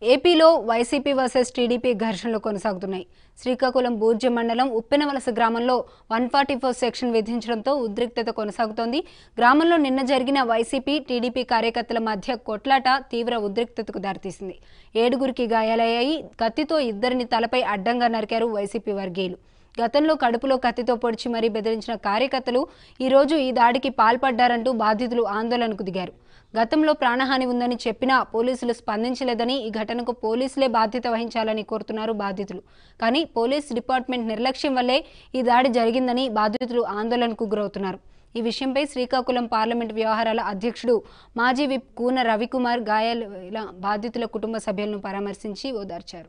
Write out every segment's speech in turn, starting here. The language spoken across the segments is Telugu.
ఏపీలో వైసీపీ వర్సెస్ టీడీపీ ఘర్షణలు కొనసాగుతున్నాయి శ్రీకాకుళం బూర్జ మండలం ఉప్పెనవలస గ్రామంలో వన్ ఫార్టీ ఫోర్ సెక్షన్ విధించడంతో ఉద్రిక్తత కొనసాగుతోంది గ్రామంలో నిన్న జరిగిన వైసీపీ టీడీపీ కార్యకర్తల మధ్య కొట్లాట తీవ్ర ఉద్రిక్తతకు దారితీసింది ఏడుగురికి గాయాలయ్యాయి కత్తితో ఇద్దరిని తలపై అడ్డంగా నరికారు వైసీపీ వర్గీయులు గతంలో కడుపులో కత్తితో పొడిచి మరీ బెదిరించిన కార్యకర్తలు ఈరోజు ఈ దాడికి పాల్పడ్డారంటూ బాధితులు ఆందోళనకు దిగారు గతంలో ప్రాణహాని ఉందని చెప్పినా పోలీసులు స్పందించలేదని ఈ ఘటనకు పోలీసులే బాధ్యత వహించాలని కోరుతున్నారు బాధితులు కానీ పోలీస్ డిపార్ట్మెంట్ నిర్లక్ష్యం వల్లే ఈ దాడి జరిగిందని బాధితులు ఆందోళనకు గురవుతున్నారు ఈ విషయంపై శ్రీకాకుళం పార్లమెంట్ వ్యవహారాల అధ్యక్షుడు మాజీ విప్ కూన రవికుమార్ గాయాల బాధితుల కుటుంబ సభ్యులను పరామర్శించి ఓదార్చారు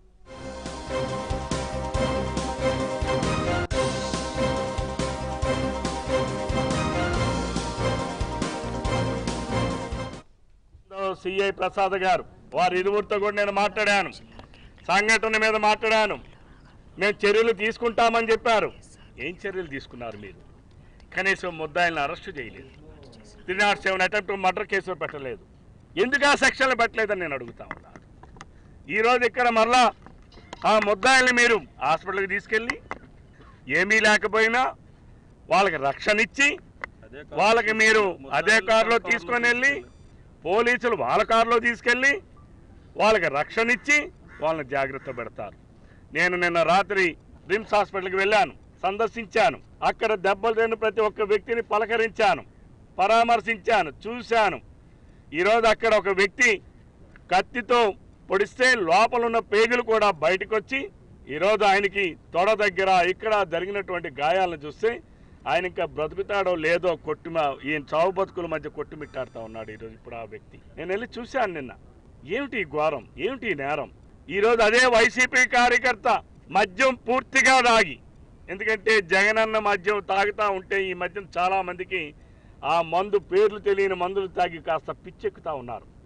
సిఐ ప్రసాద్ గారు వారి ఇరువురితో కూడా నేను మాట్లాడాను సంఘటన మీద మాట్లాడాను మేము చర్యలు తీసుకుంటామని చెప్పారు ఏం చర్యలు తీసుకున్నారు మీరు కనీసం ముద్దాయిలను అరెస్ట్ చేయలేదు three not seven attempt murder కేసులు పెట్టలేదు ఎందుకు ఆ సెక్షన్లు పెట్టలేదని నేను అడుగుతా ఉన్నాను ఈరోజు ఇక్కడ మరలా ఆ ముద్దాయిల్ని మీరు హాస్పిటల్కి తీసుకెళ్ళి ఏమీ లేకపోయినా వాళ్ళకి రక్షణ ఇచ్చి వాళ్ళకి మీరు అదే కారులో తీసుకొని వెళ్ళి పోలీసులు వాళ్ళ కారులో తీసుకెళ్ళి వాళ్ళకి రక్షణ ఇచ్చి వాళ్ళని జాగ్రత్త పెడతారు నేను నిన్న రాత్రి రిమ్స్ హాస్పిటల్కి వెళ్ళాను సందర్శించాను అక్కడ దెబ్బలు తిన్న ప్రతి ఒక్క వ్యక్తిని పలకరించాను పరామర్శించాను చూశాను ఈరోజు అక్కడ ఒక వ్యక్తి కత్తితో పొడిస్తే లోపల ఉన్న పేగులు కూడా బయటకు వచ్చి ఈరోజు ఆయనకి తొడ దగ్గర ఇక్కడ జరిగినటువంటి గాయాలను చూస్తే ఆయన ఇంకా బ్రతుకుతాడో లేదో కొట్టుమ ఈయన చావు బతుకుల మధ్య కొట్టుమిట్టాడుతూ ఉన్నాడు ఈరోజు ఇప్పుడు ఆ వ్యక్తి నేను వెళ్ళి చూశాను నిన్న ఏమిటి ఈ ఘోరం ఏమిటి ఈ నేరం ఈరోజు అదే వైసీపీ కార్యకర్త మద్యం పూర్తిగా తాగి ఎందుకంటే జగనన్న మద్యం తాగుతూ ఉంటే ఈ మద్యం చాలా మందికి ఆ మందు పేర్లు తెలియని మందులు తాగి కాస్త పిచ్చెక్కుతా ఉన్నారు